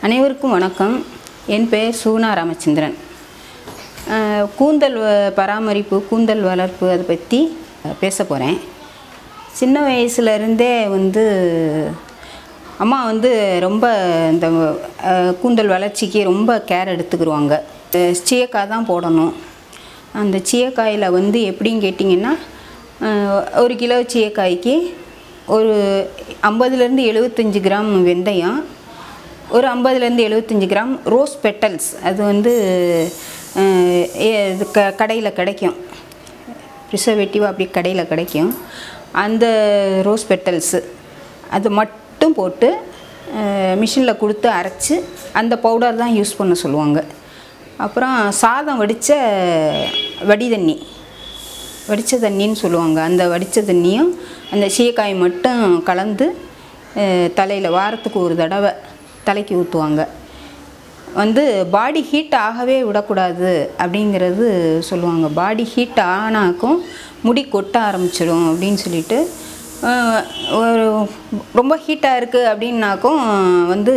அனைவருக்கும் வணக்கம் என் பெயர் சூனா ராமச்சந்திரன் அஹ், கூந்தல் வ- பராமரிப்பு கூந்தல் வளர்ப்பு அதை பற்றி பேச போகிறேன் சின்ன வயசுலேருந்தே வந்து அம்மா வந்து ரொம்ப இந்த அஹ், கூந்தல் வளர்ச்சிக்கு ரொம்ப கேர் எடுத்துக்கிடுவாங்க அஹ், சீயக்காய் தான் போடணும் அந்த சீயக்காயில் வந்து எப்படின்னு கேட்டிங்கன்னா அஹ், ஒரு கிலோ சீயக்காய்க்கு ஒரு ஐம்பதுலேருந்து எழுபத்தஞ்சி கிராம் வெந்தயம் ஒரு ஐம்பதுலேருந்து எழுபத்தஞ்சி கிராம் ரோஸ் பெட்டல்ஸ் அது வந்து அஹ், ஏ- இது க கடையில் கிடைக்கும் ப்ரிசர்வேட்டிவ் அப்படி கடையில் கிடைக்கும் அந்த ரோஸ் பெட்டல்ஸு அது மட்டும் போட்டு மிஷினில் கொடுத்து அரைச்சி அந்த பவுடர் தான் யூஸ் பண்ண சொல்லுவாங்க அப்புறம் சாதம் வடித்த வடி தண்ணி வடித்த தண்ணின்னு சொல்லுவாங்க அந்த வடித்த தண்ணியும் அந்த சீயக்காய் மட்டும் கலந்து தலையில் வாரத்துக்கு ஒரு தடவை தலைக்கு ஊற்றுவாங்க வந்து பாடி ஹீட் ஆகவே விடக்கூடாது அப்படிங்கிறது சொல்லுவாங்க பாடி ஹீட் ஆனாக்கும் முடி கொட்ட ஆரம்பிச்சிடும் அப்படின்னு சொல்லிட்டு அஹ், ஒரு ரொம்ப ஹீட்டாக இருக்குது அப்படின்னாக்கும் வந்து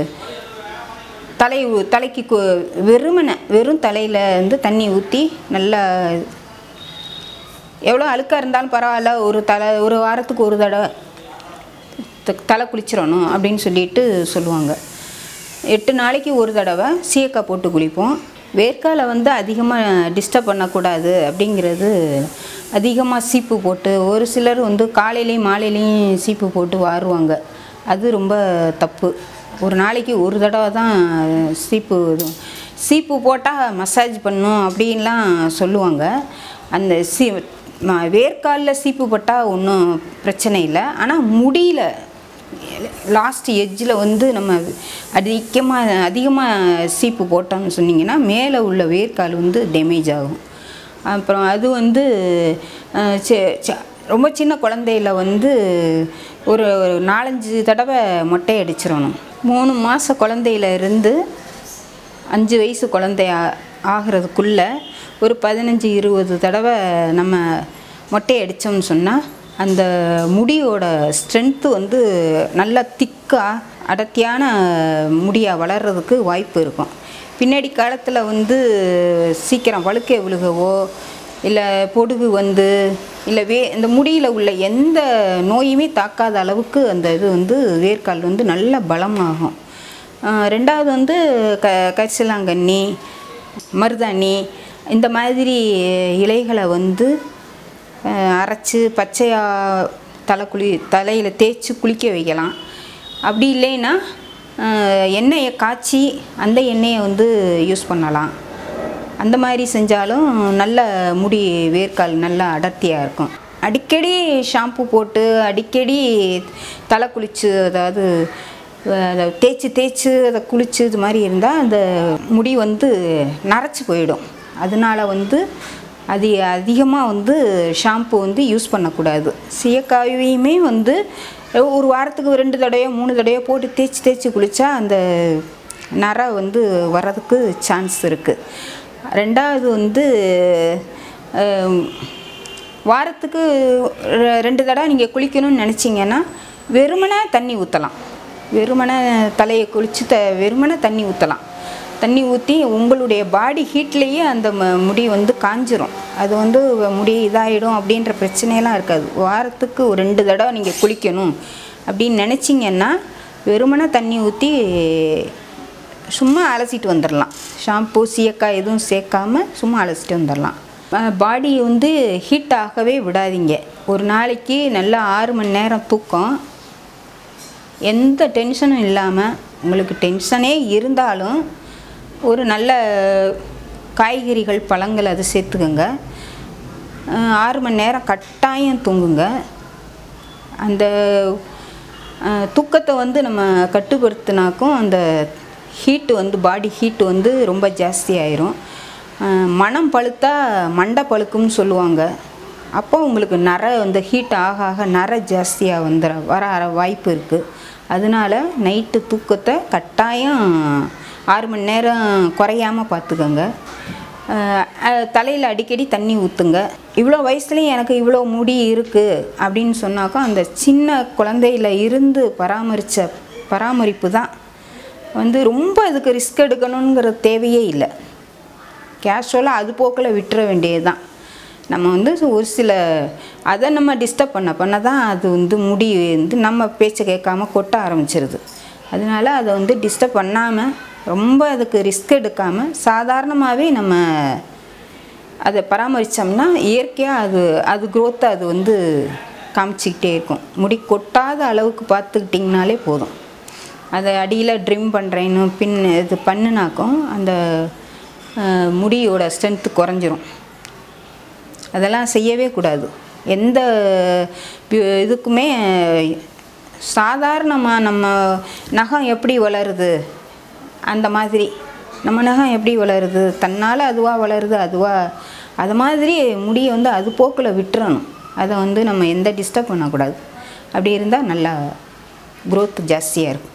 தலை ஊ- தலைக்கு கு- வெறுமனை வெறும் தலையில் வந்து தண்ணி ஊற்றி நல்லா எவ்வளோ அழுக்காக இருந்தாலும் பரவாயில்ல ஒரு தலை ஒரு வாரத்துக்கு ஒரு தடவை த- தலை குளிச்சிடணும் அப்படின்னு சொல்லிட்டு சொல்லுவாங்க எட்டு நாளைக்கு ஒரு தடவை சீயக்காய் போட்டு குளிப்போம் வேர்க்காலை வந்து அதிகமாக டிஸ்டர்ப் பண்ணக்கூடாது அப்படிங்கிறது அதிகமாக சீப்பு போட்டு ஒரு சிலர் வந்து காலையிலையும் மாலையிலையும் சீப்பு போட்டு வாருவாங்க அது ரொம்ப தப்பு ஒரு நாளைக்கு ஒரு தடவை தான் சீப்பு இது. சீப்பு போட்டால் மசாஜ் பண்ணும் அப்படின்லாம் சொல்லுவாங்க அந்த சீ ம- வேர்க்காலில் சீப்பு போட்டால் ஒன்றும் பிரச்சனை இல்லை ஆனால் முடியல லாஸ்ட் எட்ஜில் வந்து நம்ம அதிகமாக அதிகமாக சீப்பு போட்டோம்னு சொன்னிங்கன்னா மேலே உள்ள வேர்க்கால் வந்து டேமேஜ் ஆகும் அப்புறம் அது வந்து அஹ், சி- சி- ரொம்ப சின்ன குழந்தையில வந்து ஒரு ஒரு நாலஞ்சு தடவை மொட்டை அடிச்சிடணும் மூணு மாத குழந்தையில இருந்து அஞ்சு வயசு குழந்தை ஆ- ஆகிறதுக்குள்ள ஒரு பதினஞ்சு இருபது தடவை நம்ம மொட்டை அடித்தோம்னு சொன்னால் அந்த முடியோட ஸ்ட்ரென்த்து வந்து நல்லா திக்காக அடர்த்தியான முடியாக வளர்கிறதுக்கு வாய்ப்பு இருக்கும் பின்னாடி காலத்தில் வந்து சீக்கிரம் வழுக்கை விழுகவோ இல்லை பொடுகு வந்து இல்லை வே இந்த முடியில் உள்ள எந்த நோயுமே தாக்காத அளவுக்கு அந்த இது வந்து வேர்க்கால் வந்து நல்ல பலமாகும் ஆஹ் ரெண்டாவது வந்து க கரிசலாங்கண்ணி மருதாணி இந்த மாதிரி இலைகளை வந்து ஆஹ் அரைச்சு பச்சையாக தலை குளி தலையில் தேய்ச்சி குளிக்க வைக்கலாம் அப்படி இல்லைன்னா ஆஹ் எண்ணெயை காய்ச்சி அந்த எண்ணெயை வந்து யூஸ் பண்ணலாம் அந்த மாதிரி செஞ்சாலும் நல்ல முடி வேர்க்கால் நல்லா அடர்த்தியாக இருக்கும் அடிக்கடி ஷாம்பு போட்டு அடிக்கடி தலை குளிச்சு அதாவது அஹ், அதை தேய்ச்சி தேய்ச்சி அதை குளிச்சு இது மாதிரி இருந்தால் அந்த முடி வந்து நரைச்சி போயிடும் அதனால வந்து அது அதிகமாக வந்து ஷாம்பு வந்து யூஸ் பண்ணக்கூடாது சீயக்காயையுமே வந்து ஒரு வாரத்துக்கு ரெண்டு தடவையோ மூணு தடவையோ போட்டு தேய்ச்சி தேய்ச்சி குளித்தா அந்த நரை வந்து வர்றதுக்கு சான்ஸ் இருக்குது ரெண்டாவது வந்து அஹ், வாரத்துக்கு ரெ- ரெண்டு தடவை நீங்கள் குளிக்கணும்னு நினச்சிங்கன்னா வெறுமனே தண்ணி ஊற்றலாம் வெறுமனே தலையை குளித்து த வெறுமனே தண்ணி ஊற்றலாம் தண்ணி ஊற்றி உங்களுடைய பாடி ஹீட்லேயே அந்த ம- முடி வந்து காஞ்சிரும் அது வந்து முடி இதாகிடும் அப்படின்ற பிரச்சனையெல்லாம் இருக்காது வாரத்துக்கு ஒரு ரெண்டு தடவை நீங்கள் குளிக்கணும் அப்படின்னு நினச்சிங்கன்னா வெறுமனே தண்ணி ஊற்றி சும்மா அலசிட்டு வந்துடலாம் ஷாம்பு சீயக்காய் எதுவும் சேர்க்காம சும்மா அலசிட்டு வந்துடலாம் பாடி வந்து ஹீட் ஆகவே விடாதீங்க ஒரு நாளைக்கு நல்லா ஆறு மணி நேரம் தூக்கம் எந்த டென்ஷனும் இல்லாமல் உங்களுக்கு டென்ஷனே இருந்தாலும் ஒரு நல்ல காய்கறிகள் பழங்கள் அது சேர்த்துக்கோங்க அஹ் ஆறு மணி நேரம் கட்டாயம் தூங்குங்க அந்த அஹ், தூக்கத்தை வந்து நம்ம கட்டுப்படுத்தினாக்கும் அந்த ஹீட்டு வந்து பாடி ஹீட்டு வந்து ரொம்ப ஜாஸ்தி ஆயிரும் அஹ், மனம் பழுத்தா மண்டை பழுக்கும்னு சொல்லுவாங்க அப்போ உங்களுக்கு நரை வந்து ஹீட் ஆக ஆக நரை ஜாஸ்தியாக வந்துட வர வர வாய்ப்பு இருக்குது அதனால நைட்டு தூக்கத்தை கட்டாயம் ஆறு மணி நேரம் குறையாமல் பார்த்துக்கோங்க தலையில் அடிக்கடி தண்ணி ஊற்றுங்க இவ்வளோ வயசுலேயும் எனக்கு இவ்வளோ முடி இருக்குது அப்படின்னு சொன்னாக்கா அந்த சின்ன குழந்தையில இருந்து பராமரித்த பராமரிப்பு தான் வந்து ரொம்ப அதுக்கு ரிஸ்க் எடுக்கணுங்கிற தேவையே இல்லை கேஷுவலாக அது போக்கில் விட்டுற வேண்டியது தான் நம்ம வந்து ஒரு சில அதை நம்ம டிஸ்டர்ப் பண்ண பண்ண தான் அது வந்து முடி வந்து நம்ம பேச்சை கேட்காம கொட்ட ஆரம்பிச்சிருது அதனால அதை வந்து டிஸ்டர்ப் பண்ணாமல் ரொம்ப அதுக்கு ரிஸ்க் எடுக்காமல் சாதாரணமாகவே நம்ம அதை பராமரித்தோம்னா இயற்கையாக அது அது growth அது வந்து காமிச்சிக்கிட்டே இருக்கும் முடி கொட்டாத அளவுக்கு பார்த்துக்கிட்டிங்கனாலே போதும் அதை அடியில் ட்ரிம் பண்ணுறேன்னு பின் இது பண்ணுனாக்கும் அந்த அஹ், முடியோட ஸ்ட்ரென்த்து குறைஞ்சிரும் அதெல்லாம் செய்யவே கூடாது எந்த பி- இதுக்குமே சாதாரணமாக நம்ம நகம் எப்படி வளருது அந்த மாதிரி நம்ம நகம் எப்படி வளருது தன்னால் அதுவாக வளருது அதுவாக அது மாதிரி முடியை வந்து அது போக்கில் விட்டுறணும் அதை வந்து நம்ம எந்த டிஸ்டர்ப் பண்ணக்கூடாது அப்படி இருந்தால் நல்லா growth ஜாஸ்தியாக இருக்கும்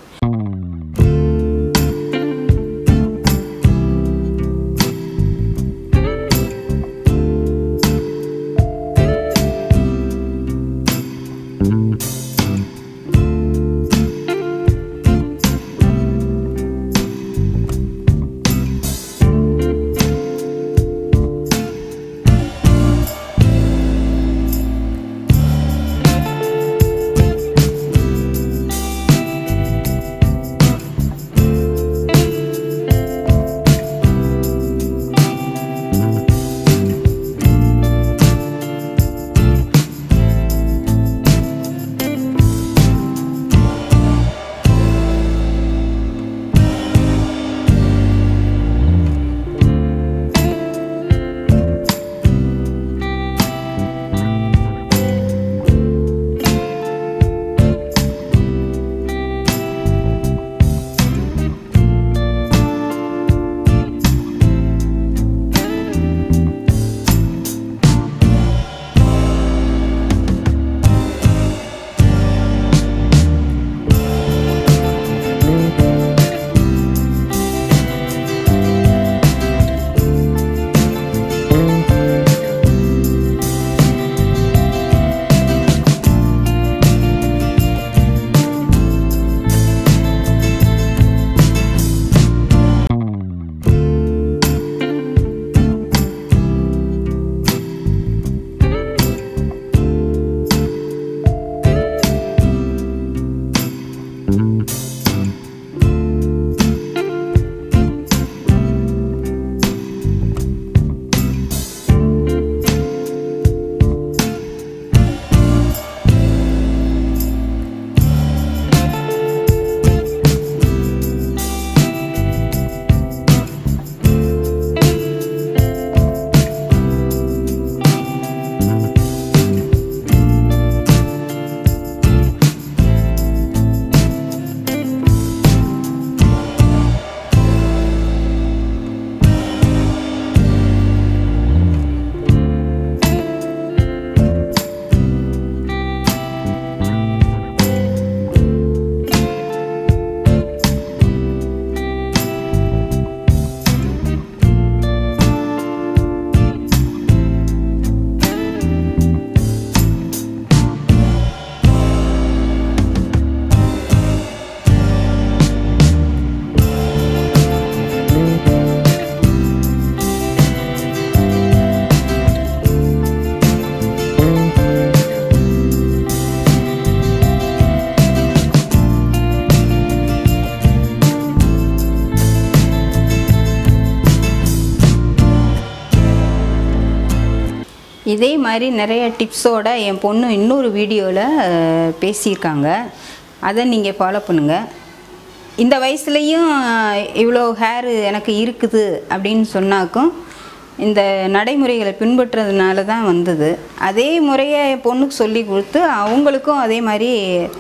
இதே மாதிரி நிறைய டிப்ஸோட என் பொண்ணு இன்னொரு வீடியோவில் பேசியிருக்காங்க அதை நீங்கள் ஃபாலோ பண்ணுங்கள் இந்த வயசுலேயும் இவ்வளோ ஹேர் எனக்கு இருக்குது அப்படின்னு சொன்னாக்கும் இந்த நடைமுறைகளை பின்பற்றுறதுனால தான் வந்தது அதே முறையை என் பொண்ணுக்கு சொல்லி கொடுத்து அவங்களுக்கும் அதே மாதிரி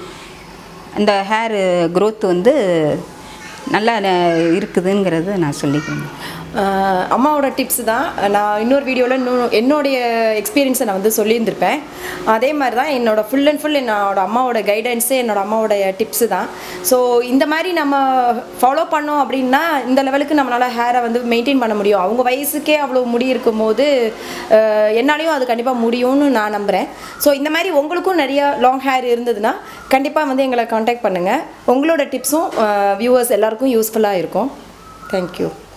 இந்த ஹேர் growth வந்து நல்லா ந- இருக்குதுங்கிறது நான் சொல்லிக்கிறேன் ஆஹ் அம்மாவோட டிப்ஸ் தான் நான் இன்னொரு வீடியோவில் இன்னும் என்னுடைய எக்ஸ்பீரியன்ஸை நான் வந்து சொல்லியிருந்திருப்பேன் அதே மாதிரி தான் என்னோட ஃபுல் அண்ட் ஃபுல் என்னோட அம்மாவோட கைடன்ஸு என்னோட அம்மாவோட டிப்ஸு தான் ஸோ இந்த மாதிரி நம்ம ஃபாலோ பண்ணோம் அப்படின்னா இந்த லெவலுக்கு நம்மளால் ஹேரை வந்து மெயின்டைன் பண்ண முடியும் அவங்க வயசுக்கே அவ்வளோ முடி இருக்கும்போது ஆஹ் என்னாலையும் அது கண்டிப்பாக முடியும்னு நான் நம்புகிறேன் ஸோ இந்த மாதிரி உங்களுக்கும் நிறைய லாங் ஹேர் இருந்ததுன்னா கண்டிப்பாக வந்து எங்களை காண்டாக்ட் பண்ணுங்கள் உங்களோட டிப்ஸும் வியூவர்ஸ் எல்லாருக்கும் யூஸ்ஃபுல்லாக இருக்கும் தேங்க்யூ